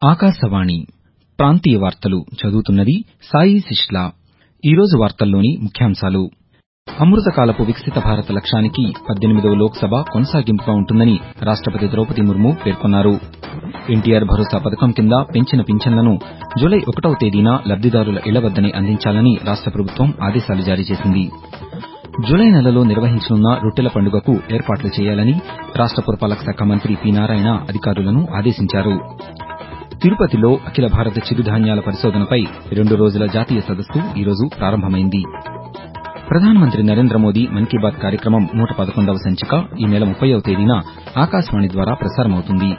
ఆకాశవాణి ప్రాంతీయ వార్తలు చదువుతున్నది సాయి శిష్లా ఈరోజు వార్తల్లోని ముఖ్యాంశాలు అమృతకాలపు వికసిత భారత్ లక్ష్యానికి పద్దెనిమిదవ లోక్సభ కొనసాగింపుగా ఉంటుందని రాష్టపతి ద్రౌపది ముర్ము పేర్కొన్నారు ఎన్టీఆర్ భరోసా పథకం కింద పెంచిన పింఛన్లను జులై ఒకటవ తేదీన లబ్దిదారుల ఇళ్ల వద్దనే అందించాలని రాష్ట ప్రభుత్వం ఆదేశాలు జారీ చేసింది జులై నెలలో నిర్వహించనున్న రొట్టెల పండుగకు ఏర్పాట్లు చేయాలని రాష్ట పురపాలక శాఖ మంత్రి పి నారాయణ అధికారులను ఆదేశించారు తిరుపతిలో అఖిల భారత చిరుధాన్యాల పరిశోధనపై రెండు రోజుల జాతీయ సదస్సు ఈరోజు ప్రారంభమైంది ప్రధానమంత్రి నరేంద్ర మోదీ మన్ కీ బాత్ కార్యక్రమం నూట పదకొండవ సంచిక ఈ నెల ముప్పైవ తేదీన ఆకాశవాణి ద్వారా ప్రసారమవుతుంది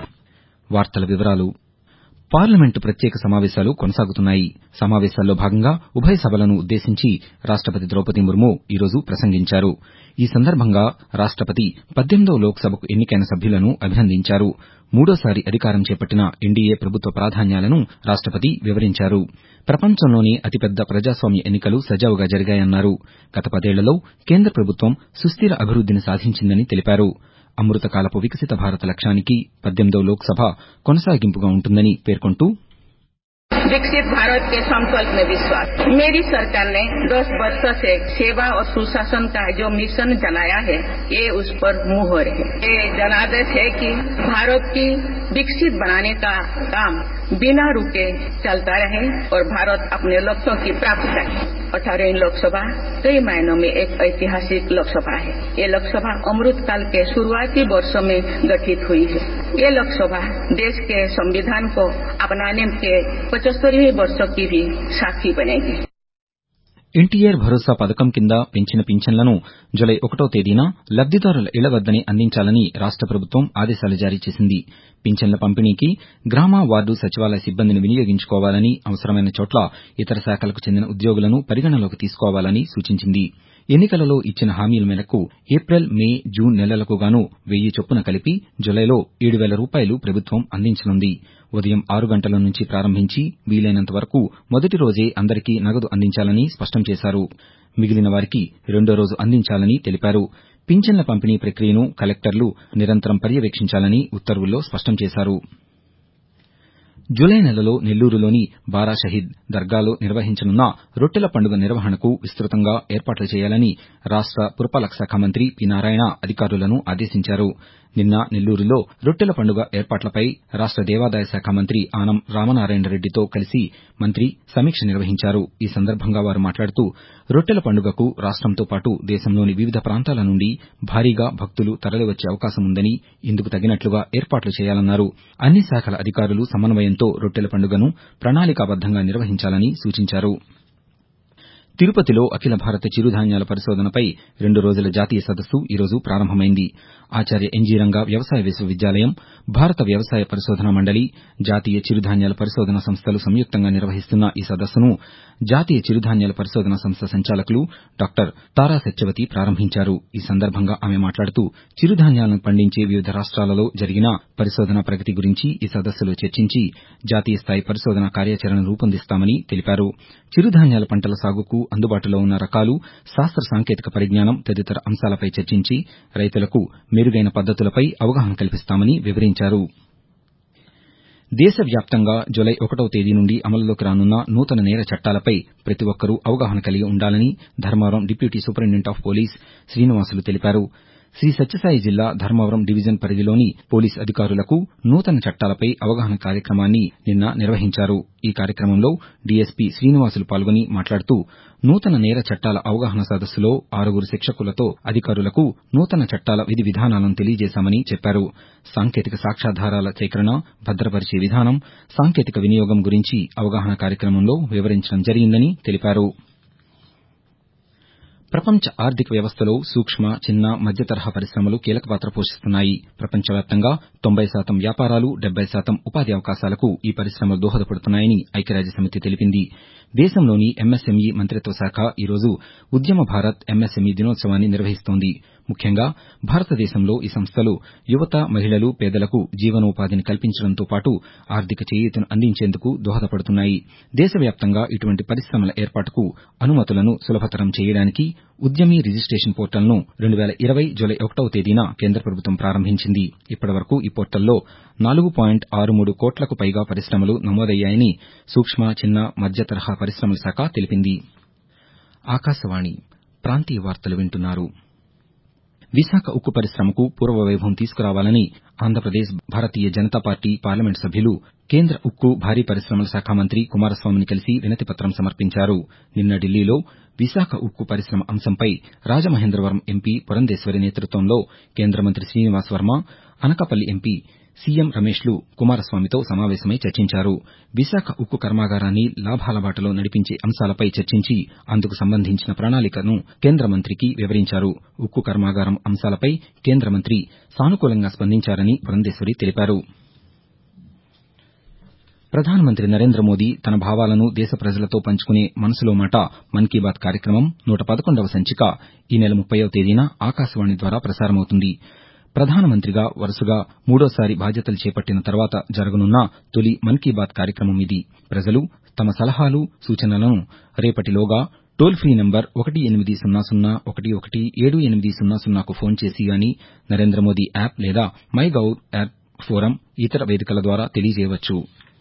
పార్లమెంటు ప్రత్యేక సమావేశాలు కొనసాగుతున్నాయి సమావేశాల్లో భాగంగా ఉభయ సభలను ఉద్దేశించి రాష్టపతి ద్రౌపది ముర్ము ఈరోజు ప్రసంగించారు ఈ సందర్భంగా రాష్టపతి పద్దెనిమిదవ లోక్సభకు ఎన్నికైన సభ్యులను అభినందించారు మూడోసారి అధికారం చేపట్టిన ఎన్డీఏ ప్రభుత్వ ప్రాధాన్యాలను రాష్టపతి వివరించారు ప్రపంచంలోనే అతిపెద్ద ప్రజాస్వామ్య ఎన్నికలు సజావుగా జరిగాయన్నారు గత పదేళ్లలో కేంద్ర ప్రభుత్వం సుస్దిర అభివృద్దిని సాధించిందని తెలిపారు అమృతకాలపు వికసిత భారత్ లక్ష్యానికి పద్దెనిమిదవ లోక్సభ కొనసాగింపుగా ఉంటుందని పేర్కొంటూ विकसित भारत के संकल्प में विश्वास मेरी सरकार ने 10 वर्षों से सेवा और सुशासन का जो मिशन जनाया है ये उस पर मुहर है ये जनादेश है कि भारत की विकसित बनाने का काम बिना रुके चलता रहे और भारत अपने लक्ष्यों की प्राप्ति करे अठारहवीं लोकसभा कई मायनों में एक ऐतिहासिक लोकसभा है ये लोकसभा अमृत काल के शुरुआती वर्षों में गठित हुई है ये लोकसभा देश के संविधान को अपनाने के पचहत्तरवीं वर्षों की भी साक्षी बनेगी ఎన్టీఆర్ భరోసా పథకం కింద పెంచిన పింఛన్లను జులై ఒకటో తేదీన లబ్దిదారుల ఇళ్ల వద్దనే అందించాలని రాష్ట ప్రభుత్వం ఆదేశాలు జారీ చేసింది పింఛన్ల పంపిణీకి గ్రామ వార్డు సచివాలయ సిబ్బందిని వినియోగించుకోవాలని అవసరమైన చోట్ల ఇతర శాఖలకు చెందిన ఉద్యోగులను పరిగణలోకి తీసుకోవాలని సూచించింది ఎన్నికలలో ఇచ్చిన హామీల మేరకు ఏప్రిల్ మే జూన్ నెలలకు గాను వెయ్యి చొప్పున కలిపి జులైలో ఏడు వేల రూపాయలు ప్రభుత్వం అందించనుంది ఉదయం ఆరు గంటల నుంచి ప్రారంభించి వీలైనంత వరకు మొదటి రోజే అందరికీ నగదు అందించాలని స్పష్టం చేశారు మిగిలిన వారికి రెండో రోజు అందించాలని తెలిపారు పింఛన్ల పంపిణీ ప్రక్రియను కలెక్టర్లు నిరంతరం పర్యవేక్షించాలని ఉత్తర్వుల్లో స్పష్టం చేశారు జులై నెలలో నెల్లూరులోని బారా షహీద్ దర్గాలో నిర్వహించనున్న రొట్టెల పండుగ నిర్వహణకు విస్తృతంగా ఏర్పాట్లు చేయాలని రాష్ట పురపాలక శాఖ మంత్రి పి నారాయణ అధికారులను ఆదేశించారు నిన్న నెల్లూరులో రొట్టెల పండుగ ఏర్పాట్లపై రాష్ట దేవాదాయ శాఖ మంత్రి ఆనం రామనారాయణరెడ్డితో కలిసి మంత్రి సమీక్ష నిర్వహించారు ఈ సందర్భంగా వారు మాట్లాడుతూ రొట్టెల పండుగకు రాష్టంతో పాటు దేశంలోని వివిధ ప్రాంతాల నుండి భారీగా భక్తులు తరలివచ్చే అవకాశం ఉందని ఇందుకు తగినట్లుగా ఏర్పాట్లు చేయాలన్నారు అన్ని శాఖల అధికారులు సమన్వయంతో రొట్టెల పండుగను ప్రణాళికాబద్దంగా నిర్వహించాలని సూచించారు తిరుపతిలో అఖిల భారత చిరుధాన్యాల పరిశోధనపై రెండు రోజుల జాతీయ సదస్సు ఈరోజు ప్రారంభమైంది ఆచార్య ఎన్జీ రంగా వ్యవసాయ విశ్వవిద్యాలయం భారత వ్యవసాయ పరిశోధనా మండలి జాతీయ చిరుధాన్యాల పరిశోధనా సంస్థలు సంయుక్తంగా నిర్వహిస్తున్న ఈ సదస్సును జాతీయ చిరుధాన్యాల పరిశోధనా సంస్థ సంచాలకులు డాక్టర్ తారా సత్యవతి ప్రారంభించారు ఈ సందర్భంగా ఆమె మాట్లాడుతూ చిరుధాన్యాలను పండించే వివిధ రాష్ట్రాలలో జరిగిన పరిశోధనా ప్రగతి గురించి ఈ సదస్సులో చర్చించి జాతీయ స్థాయి పరిశోధనా కార్యాచరణను రూపొందిస్తామని తెలిపారు చిరుధాన్యాల పంటల సాగుకు అందుబాటులో ఉన్న రకాలు శాస్త్ర సాంకేతిక పరిజ్ఞానం తదితర అంశాలపై చర్చించి రైతులకు మెరుగైన పద్దతులపై అవగాహన కల్పిస్తామని వివరించారు దేశవ్యాప్తంగా జులై ఒకటవ తేదీ నుండి అమలులోకి రానున్న నూతన నేర చట్టాలపై ప్రతి ఒక్కరూ అవగాహన కలిగి ఉండాలని Dharmavaram deputy superintendent of police Srinivasulu తెలిపారు శ్రీ సత్యసాయి జిల్లా ధర్మవరం డివిజన్ పరిధిలోని పోలీస్ అధికారులకు నూతన చట్టాలపై అవగాహన కార్యక్రమాన్ని నిన్న నిర్వహించారు ఈ కార్యక్రమంలో డీఎస్పీ శ్రీనివాసులు పాల్గొని మాట్లాడుతూ నూతన నేర చట్టాల అవగాహన సదస్సులో ఆరుగురు శిక్షకులతో అధికారులకు నూతన చట్టాల విధి విధానాలను తెలియజేశామని చెప్పారు సాంకేతిక సాక్ష్యాధారాల సేకరణ భద్రపరిచే విధానం సాంకేతిక వినియోగం గురించి అవగాహన కార్యక్రమంలో వివరించడం జరిగిందని తెలిపారు ప్రపంచ ఆర్థిక వ్యవస్థలో సూక్ష్మ చిన్న మధ్య తరహా పరిశ్రమలు కీలక పాత్ర పోషిస్తున్నాయి ప్రపంచవ్యాప్తంగా తొంభై శాతం వ్యాపారాలు డెబ్బై శాతం ఉపాధి అవకాశాలకు ఈ పరిశ్రమలు దోహదపడుతున్నాయని ఐక్యరాజ్యసమితి తెలిపింది దేశంలోని ఎంఎస్ఎంఈ మంత్రిత్వ శాఖ ఈరోజు ఉద్యమ భారత్ ఎంఎస్ఎంఈ దినోత్సవాన్ని నిర్వహిస్తోంది ముఖ్యంగా భారతదేశంలో ఈ సంస్థలు యువత మహిళలు పేదలకు జీవనోపాధిని కల్పించడంతో పాటు ఆర్థిక చేయూతను అందించేందుకు దోహదపడుతున్నాయి దేశవ్యాప్తంగా ఇటువంటి పరిశ్రమల ఏర్పాటుకు అనుమతులను సులభతరం చేయడానికి ఉద్యమి రిజిస్టేషన్ పోర్టల్ను రెండు వేల ఇరవై జులై ఒకటవ తేదీన కేంద్ర ప్రభుత్వం ప్రారంభించింది ఇప్పటివరకు ఈ పోర్టల్లో నాలుగు పాయింట్ ఆరు మూడు కోట్లకు పైగా పరిశ్రమలు నమోదయ్యాయని సూక్ష్మ చిన్న మధ్య తరహా పరిశ్రమల శాఖ తెలిపింది ఆకాశవాణి ప్రాంతీయ వార్తలు వింటున్నారు విశాఖ ఉక్కు పరిశ్రమకు పూర్వ వైభవం తీసుకురావాలని ఆంధ్రప్రదేశ్ భారతీయ జనతా పార్టీ పార్లమెంట్ సభ్యులు కేంద్ర ఉక్కు భారీ పరిశ్రమల శాఖ మంత్రి కుమారస్వామిని కలిసి వినతిపత్రం సమర్పించారు నిన్న ఢిల్లీలో విశాఖ ఉక్కు పరిశ్రమ అంశంపై రాజమహేంద్రవరం ఎంపీ పురంధేశ్వరి నేతృత్వంలో కేంద్ర మంత్రి శ్రీనివాస్ వర్మ అనకాపల్లి ఎంపీ సీఎం రమేష్లు కుమారస్వామితో సమావేశమై చర్చించారు విశాఖ ఉక్కు కర్మాగారాన్ని లాభాల బాటలో నడిపించే అంశాలపై చర్చించి అందుకు సంబంధించిన ప్రణాళికను కేంద్ర మంత్రికి వివరించారు ఉక్కు కర్మాగారం అంశాలపై కేంద్ర మంత్రి సానుకూలంగా స్పందించారని పురంధేశ్వరి తెలిపారు ప్రధానమంత్రి నరేంద్ర మోదీ తన భావాలను దేశ ప్రజలతో పంచుకునే మనసులో మాట మన్ కీ బాత్ కార్యక్రమం నూట పదకొండవ సంచిక ఈ నెల ముప్పైవ తేదీన ఆకాశవాణి ద్వారా ప్రసారమవుతుంది ప్రధానమంత్రిగా వరుసగా మూడోసారి బాధ్యతలు చేపట్టిన తర్వాత జరగనున్న తొలి మన్ కీ బాత్ కార్యక్రమం ఇది ప్రజలు తమ సలహాలు సూచనలను రేపటిలోగా టోల్ ఫ్రీ నంబర్ ఒకటి ఎనిమిది సున్నా సున్నా ఒకటి ఒకటి ఏడు ఎనిమిది సున్నా సున్నాకు ఫోన్ చేసి గాని నరేంద్ర మోదీ యాప్ లేదా మై గవ్ యాప్ ఫోరం ఇతర వేదికల ద్వారా తెలియజేయవచ్చు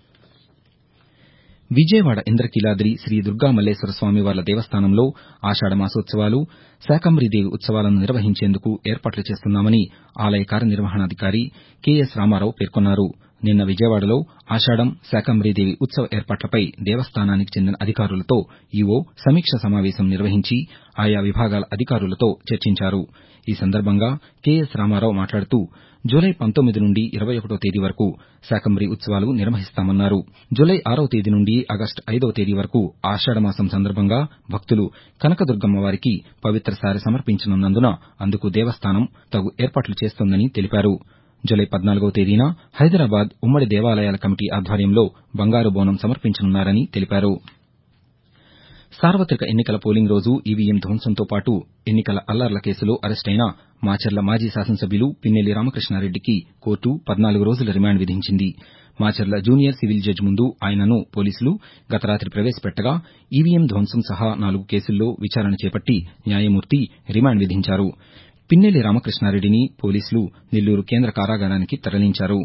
విజయవాడ ఇంద్రకీలాద్రి శ్రీ దుర్గా మల్లేశ్వర స్వామివార్ల దేవస్థానంలో ఆషాఢ మాసోత్సవాలు శాకంబరీదేవి ఉత్సవాలను నిర్వహించేందుకు ఏర్పాట్లు చేస్తున్నామని ఆలయ కార్యనిర్వహణాధికారి కెఎస్ రామారావు పేర్కొన్నారు నిన్న విజయవాడలో ఆషాఢం శాకంబరీదేవి ఉత్సవ ఏర్పాట్లపై దేవస్థానానికి చెందిన అధికారులతో ఈవో సమీక్ష సమావేశం నిర్వహించి ఆయా విభాగాల అధికారులతో చర్చించారు ఈ సందర్భంగా కెఎస్ రామారావు మాట్లాడుతూ జూలై పంతొమ్మిది నుండి ఇరవై ఒకటో తేదీ వరకు శాకంబరీ ఉత్సవాలు నిర్వహిస్తామన్నారు జూలై ఆరవ తేదీ నుండి ఆగస్టు ఐదవ తేదీ వరకు ఆషాఢమాసం సందర్భంగా భక్తులు కనకదుర్గమ్మ వారికి పవిత్ర సారె సమర్పించనున్నందున అందుకు దేవస్థానం తగు ఏర్పాట్లు చేస్తోందని తెలిపారు జూలై పద్నాలుగవ తేదీన హైదరాబాద్ ఉమ్మడి దేవాలయాల కమిటీ ఆధ్వర్యంలో బంగారు బోనం సమర్పించనున్నారని తెలిపారు సార్వతిక ఎన్నికల పోలింగ్ రోజు ఈవీఎం ధ్వంసంతో పాటు ఎన్నికల అల్లర్ల కేసులో అరెస్టైన మాచర్ల మాజీ శాసనసభ్యులు పిన్నెల్లి రామకృష్ణారెడ్డికి కోర్టు పద్నాలుగు రోజుల రిమాండ్ విధించింది మాచర్ల జూనియర్ సివిల్ జడ్జి ముందు ఆయనను పోలీసులు గత రాతి ప్రవేశపెట్టగా ఈవీఎం ధ్వంసం సహా నాలుగు కేసుల్లో విచారణ చేపట్టి న్యాయమూర్తి రిమాండ్ విధించారు పిన్నెల్లి రామకృష్ణారెడ్డిని పోలీసులు నెల్లూరు కేంద్ర కారాగారానికి తరలించారు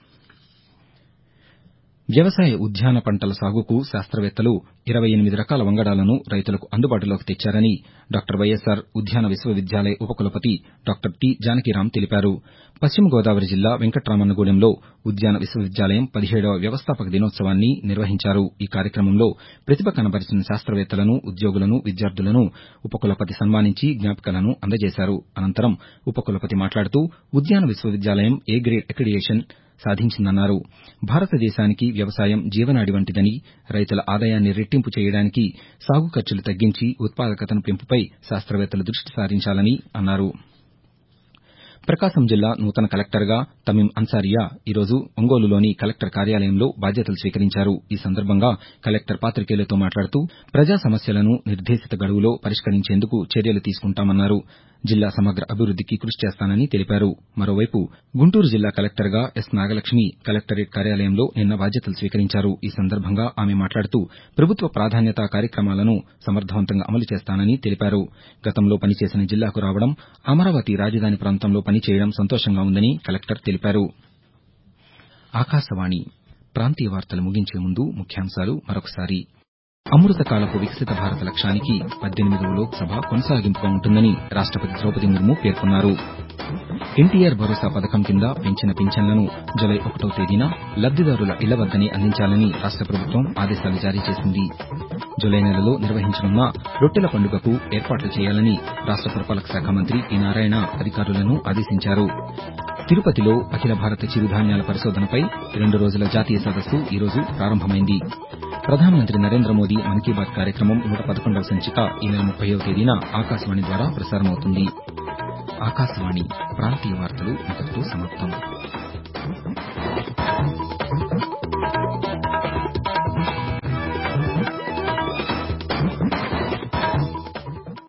వ్యవసాయ ఉద్యాన పంటల సాగుకు శాస్త్రవేత్తలు ఇరవై ఎనిమిది రకాల వంగడాలను రైతులకు అందుబాటులోకి తెచ్చారని డాక్టర్ వైఎస్సార్ ఉద్యాన విశ్వవిద్యాలయ ఉపకులపతి డాక్టర్ టి జానకిరాం తెలిపారు పశ్చిమ గోదావరి జిల్లా వెంకట్రామన్నగూడెంలో ఉద్యాన విశ్వవిద్యాలయం పదిహేడవ వ్యవస్థాపక దినోత్సవాన్ని నిర్వహించారు ఈ కార్యక్రమంలో ప్రతిభ కనబరిచిన శాస్త్రవేత్తలను ఉద్యోగులను విద్యార్థులను ఉపకులపతి సన్మానించి జ్ఞాపికలను అందజేశారు అనంతరం ఉపకులపతి మాట్లాడుతూ ఉద్యాన విశ్వవిద్యాలయం ఏ గ్రేడ్ అక్రిడియేషన్ సాధించిందన్నారు భారతదేశానికి వ్యవసాయం జీవనాడి వంటిదని రైతుల ఆదాయాన్ని రెట్టింపు చేయడానికి సాగు ఖర్చులు తగ్గించి ఉత్పాదకతను పెంపుపై శాస్త్రవేత్తలు దృష్టి సారించాలని అన్నారు ప్రకాశం జిల్లా నూతన కలెక్టర్గా తమీం అన్సారియా ఈరోజు ఒంగోలులోని కలెక్టర్ కార్యాలయంలో బాధ్యతలు స్వీకరించారు ఈ సందర్భంగా కలెక్టర్ పాతికేయులతో మాట్లాడుతూ ప్రజా సమస్యలను నిర్దేశిత గడువులో పరిష్కరించేందుకు చర్యలు తీసుకుంటామన్నారు జిల్లా సమగ్ర అభివృద్దికి కృషి చేస్తానని తెలిపారు మరోవైపు గుంటూరు జిల్లా కలెక్టర్గా ఎస్ నాగలక్ష్మి కలెక్టరేట్ కార్యాలయంలో నిన్న బాధ్యతలు స్వీకరించారు ఈ సందర్భంగా ఆమె మాట్లాడుతూ ప్రభుత్వ ప్రాధాన్యతా కార్యక్రమాలను సమర్థవంతంగా అమలు చేస్తానని తెలిపారు గతంలో పనిచేసిన జిల్లాకు రావడం అమరావతి రాజధాని ప్రాంతంలో పనిచేయడం సంతోషంగా ఉందని కలెక్టర్ తెలిపారు ఆకాశవాణి ప్రాంతీయ వార్తలు ముగించే ముందు ముఖ్యాంశాలు మరొకసారి అమృతకాలపు వికసిత భారత లక్ష్యానికి పద్దెనిమిదవ లోక్సభ కొనసాగింపుగా ఉంటుందని రాష్టపతి ద్రౌపది ముర్ము పేర్కొన్నారు ఎన్టీఆర్ భరోసా పథకం కింద పెంచిన పింఛన్లను జులై ఒకటో తేదీన లబ్దిదారుల ఇళ్ల వద్దనే అందించాలని రాష్ట ప్రభుత్వం ఆదేశాలు జారీ చేసింది జులై నెలలో నిర్వహించనున్న రొట్టెల పండుగకు ఏర్పాట్లు చేయాలని రాష్ట పురపాలక శాఖ మంత్రి పి నారాయణ అధికారులను ఆదేశించారు తిరుపతిలో అఖిల భారత చిరుధాన్యాల పరిశోధనపై రెండు రోజుల జాతీయ సదస్సు ఈరోజు ప్రారంభమైంది ప్రధానమంత్రి నరేంద్ర మోదీ మన్ కీ బాత్ కార్యక్రమం నూట పదకొండవ సంచిక ఈ నెల ముప్పైవ తేదీన ఆకాశవాణి ద్వారా ప్రసారమవుతుంది ఆకాశవాణి ప్రాంతీయ వార్తలు ఇంతటితో సమాప్తం